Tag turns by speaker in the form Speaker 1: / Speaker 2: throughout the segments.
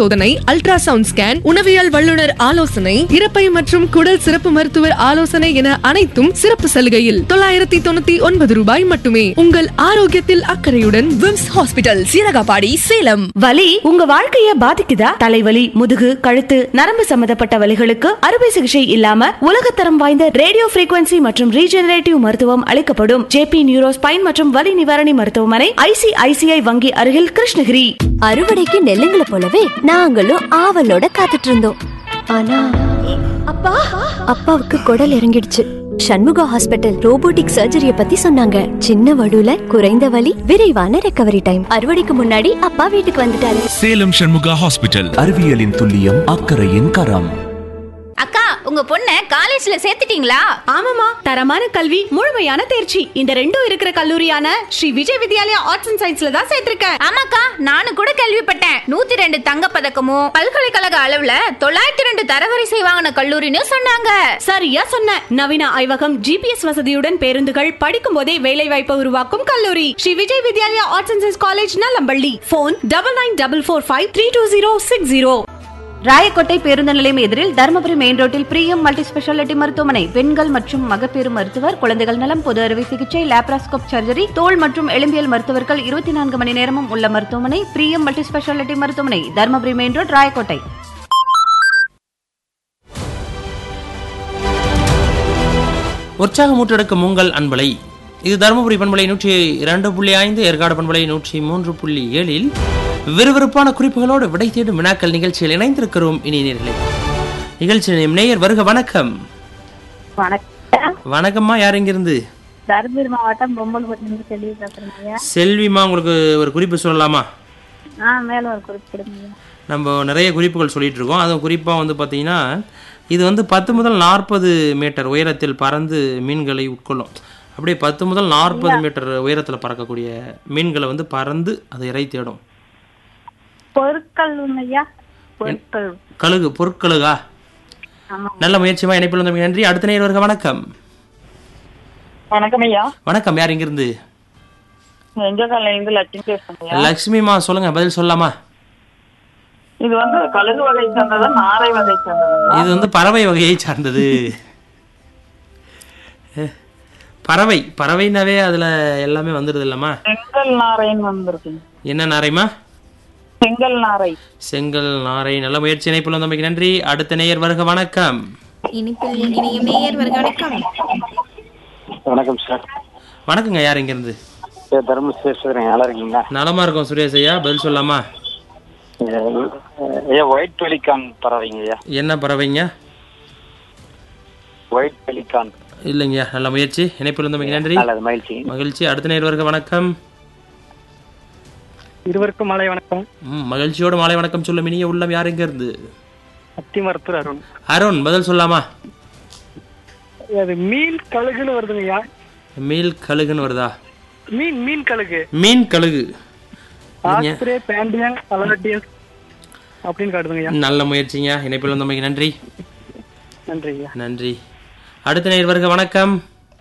Speaker 1: பரிசோதனை ultrasound scan உணவியல் வல்லுநர் ஆலோசனை இறப்பை மற்றும் குடல் சிறப்பு மருத்துவர் ஆலோசனை என அனைத்தும் சிறப்பு சலுகையில் தொள்ளாயிரத்தி தொண்ணூத்தி ஒன்பது ரூபாய் மட்டுமே உங்கள் ஆரோக்கியத்தில் அக்கறையுடன் விம்ஸ் ஹாஸ்பிட்டல் சீரகாபாடி சேலம்
Speaker 2: வலி உங்க வாழ்க்கைய பாதிக்குதா தலைவலி முதுகு கழுத்து நரம்பு சம்பந்தப்பட்ட வலிகளுக்கு அறுவை சிகிச்சை இல்லாம உலகத்தரம் வாய்ந்த ரேடியோ frequency மற்றும் ரீஜெனரேட்டிவ் மருத்துவம் அளிக்கப்படும் ஜேபி நியூரோ ஸ்பைன் மற்றும் வலி நிவாரணி மருத்துவமனை ஐசிஐசிஐ வங்கி அருகில் கிருஷ்ணகிரி
Speaker 3: அறுவடைக்கு நெல்லுங்களை போலவே நாங்களும் ஆவலோட காத்துட்டு இருந்தோம் ஆனா அப்பா அப்பாவுக்கு குடல் இறங்கிடுச்சு சண்முகா ஹாஸ்பிட்டல் ரோபோட்டிக் சர்ஜரிய பத்தி சொன்னாங்க சின்ன வடுல குறைந்த வலி விரைவான ரெக்கவரி டைம் அறுவடைக்கு முன்னாடி அப்பா வீட்டுக்கு வந்துட்டாரு
Speaker 4: சேலம் சண்முகா ஹாஸ்பிட்டல்
Speaker 5: அறிவியலின் துல்லியம் அக்கறையின் கரம்
Speaker 6: அக்கா உங்க பொண்ண காலேஜ்ல சேர்த்துட்டீங்களா
Speaker 2: ஆமாமா தரமான கல்வி முழுமையான தேர்ச்சி இந்த ரெண்டும் இருக்கிற கல்லூரியான ஸ்ரீ விஜய் வித்யாலயா ஆர்ட்ஸ் அண்ட் சயின்ஸ்ல தான் சேர்த்திருக்கேன்
Speaker 6: ஆமாக்கா நானும் கூட கேள்விப்பட்டேன் நூத்தி ரெண்டு தங்க பதக்கமும் பல்கலைக்கழக அளவுல தொள்ளாயிரத்தி ரெண்டு தரவரிசை வாங்கின கல்லூரின்னு சொன்னாங்க
Speaker 2: சரியா சொன்ன நவீன ஆய்வகம் ஜிபிஎஸ் வசதியுடன் பேருந்துகள் படிக்கும் போதே வேலை வாய்ப்பை உருவாக்கும் கல்லூரி Sri Vijay Vidyalaya arts and science college Nalampalli phone double nine double four five three two zero six zero Rayakottai பேருந்து நிலையம் எதிரில் தருமபுரி மெயின் ரோட்டில் பிரியம் மல்டி ஸ்பெஷாலிட்டி மருத்துவமனை பெண்கள் மற்றும் மகப்பேறு மருத்துவர் குழந்தைகள் நலம் பொது அறுவை சிகிச்சை லேப்ராஸ்கோப் சர்ஜரி தோல் மற்றும் எலும்பியல் மருத்துவர்கள் இருபத்தி நான்கு மணி நேரமும் உள்ள மருத்துவமனை பிரியம் மல்டி ஸ்பெஷாலிட்டி மருத்துவமனை தருமபுரி மெயின் ரோட் ராயக்கோட்டை
Speaker 7: உற்சாகமூட்டெடுக்கும் உங்கள் அன்பலை இது தருமபுரி பண்பலை நூற்றி இரண்டு புள்ளி ஐந்து ஏற்காடு பண்பலை நூற்றி மூன்று புள்ளி ஏழில் விறுவிறுப்பான குறிப்புகளோடு விடை தேடும் வினாக்கள் நிகழ்ச்சியில் இணைந்திருக்கிறோம் இனி நேர்களே நிகழ்ச்சி நிலையம் நேயர் வருக வணக்கம்
Speaker 8: வணக்கம்
Speaker 7: வணக்கம்மா யார் இங்கிருந்து
Speaker 8: தருமபுரி மாவட்டம் பொம்மல்பட்டிலிருந்து செல்வி பேசுறேங்க
Speaker 7: செல்விமா உங்களுக்கு ஒரு குறிப்பு சொல்லலாமா
Speaker 8: ஆ மேல ஒரு குறிப்பிடுங்க
Speaker 7: நம்ம நிறைய குறிப்புகள் சொல்லிட்டு இருக்கோம் அதுவும் குறிப்பாக வந்து பார்த்தீங்கன்னா இது வந்து பத்து முதல் நாற்பது மீட்டர் உயரத்தில் பறந்து மீன்களை உட்கொள்ளும் அப்படியே பத்து முதல் நாற்பது மீட்டர் உயரத்தில் பறக்கக்கூடிய மீன்களை வந்து பறந்து அதை இறை தேடும்
Speaker 8: பொருட்கள் ஐயா பொருட்கள்
Speaker 7: கழுகு பொருட்கழுகா
Speaker 8: ஆமா
Speaker 7: நல்ல முயற்சிமா இணைப்பில் வந்தமைக்கு நன்றி அடுத்த நேர் வருக வணக்கம்
Speaker 8: வணக்கம் ஐயா
Speaker 7: வணக்கம் யார் இங்கிருந்து
Speaker 8: எங்க இருந்து லட்சுமி பேசுறேங்க
Speaker 7: லக்ஷ்மிமா சொல்லுங்க பதில் சொல்லலாமா
Speaker 8: இது வந்து கழுகு வகை சேர்ந்ததா நாரை வகை சேர்ந்ததா
Speaker 7: இது வந்து பறவை வகையை சார்ந்தது அஹ், பறவை பறவைனாவே அதுல எல்லாமே வந்துடுது இல்லம்மா
Speaker 8: செங்கல் நாரைன்னு வந்திருக்குங்க
Speaker 7: என்ன நாரைமா
Speaker 8: செங்கல் நாரை
Speaker 7: செங்கல் நாரை நல்ல முயற்சி இணைப்பில் வந்தமைக்கு நன்றி அடுத்த நேயர் வருக வணக்கம்
Speaker 6: இனிப்பில் இனிய நேயர் வருக வணக்கம்
Speaker 9: வணக்கம் சார்
Speaker 7: வணக்கங்க யார் இங்கிருந்து
Speaker 9: சார் தர்ம பேசுகிறேன் நல்லா இருக்கீங்களா
Speaker 7: நலமா இருக்கும் சுரேஷ் ஐயா பதில் சொல்லலாமா
Speaker 9: ஐயா ஒயிட் பெலிகான் பறவைங்க ஐயா
Speaker 7: என்ன பறவைங்க
Speaker 9: ஒயிட் பெலிகான்
Speaker 7: இல்லைங்கய்யா நல்ல முயற்சி இணைப்பில் வந்தமைக்கு நன்றி
Speaker 9: நல்லது மகிழ்ச்சி
Speaker 7: மகிழ்ச்சி அடுத்த நேயர் வருக வணக்கம்
Speaker 10: இருவருக்கும் மாலை வணக்கம்
Speaker 7: ம், மகிழ்ச்சியோடு மாலை வணக்கம் சொல்லும் இனிய உள்ளம் யார் இங்க இருந்து
Speaker 10: அத்தி மருத்துவர் அருண்
Speaker 7: அருண் பதில் சொல்லலாமா
Speaker 10: அது மீன் கழுகுன்னு வருதுங்கய்யா
Speaker 7: மீல் கழுகுன்னு வருதா
Speaker 10: மீன் மீன் கழுகு
Speaker 7: மீன் கழுகு நீங்க-
Speaker 10: ஆஸ்திரே பேண்டியன் அலர்டியஸ் அப்படின்னு காட்டுதுங்கய்யா
Speaker 7: நல்ல முயற்சிங்க இணைப்பில் வந்தமைக்கு நன்றி
Speaker 10: நன்றி ஐயா
Speaker 7: நன்றி அடுத்த நேர் வருக வணக்கம்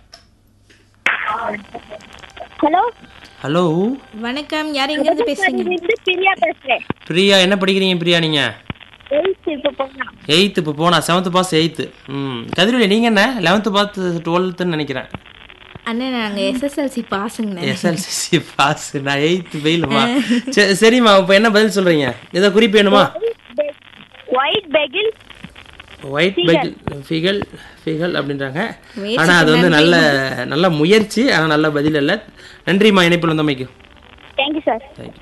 Speaker 8: ஹலோ
Speaker 7: ஹலோ
Speaker 6: வணக்கம் யார் எங்க இருந்து பேசுறீங்க
Speaker 8: பிரியா பேசுறேன்
Speaker 7: பிரியா என்ன படிக்கிறீங்க பிரியா நீங்க
Speaker 8: இப்ப போனா
Speaker 7: எயித்து இப்போ போனா செவன்த் பாஸ் எயித்து ம் கதிரொலி நீங்க என்ன லெவன்த்து பாஸ் டுவெல்த்துன்னு நினைக்கிறேன்
Speaker 6: அண்ணன் நாங்க எஸ்எஸ்எல்சி பாஸுங்கண்ணே
Speaker 7: எஸ்எல்சி பாஸ் நான் எயித்து ஃபெயிலுமா சரி சரிம்மா இப்போ என்ன பதில் சொல்றீங்க ஏதோ குறிப்பு வேணுமா
Speaker 8: ஒயிட் பெகில்
Speaker 7: ஒயிட் பெக் ஃபிகல் ஃபிகல் அப்படின்றாங்க
Speaker 6: முயற்சிக்கு
Speaker 7: ஆனா அது வந்து
Speaker 6: நன்றி.
Speaker 7: நல்ல நல்ல முயற்சி ஆனா நல்ல பதில் இல்லை நன்றிம்மா இணைப்பில் வந்தமைக்கு
Speaker 8: தேங்க்யூ சார்
Speaker 7: தேங்க்யூ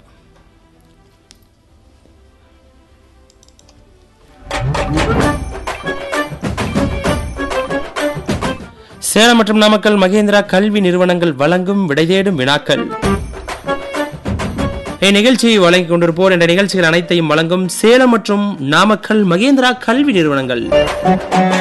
Speaker 7: சேலம் மற்றும் நாமக்கல் மகேந்திரா கல்வி நிறுவனங்கள் வழங்கும் விடைதேடும் வினாக்கள் இந்நிகழ்ச்சியை வழங்கிக் கொண்டிருப்போர் என்ற நிகழ்ச்சிகள் அனைத்தையும் வழங்கும் சேலம் மற்றும் நாமக்கல் மகேந்திரா கல்வி நிறுவனங்கள்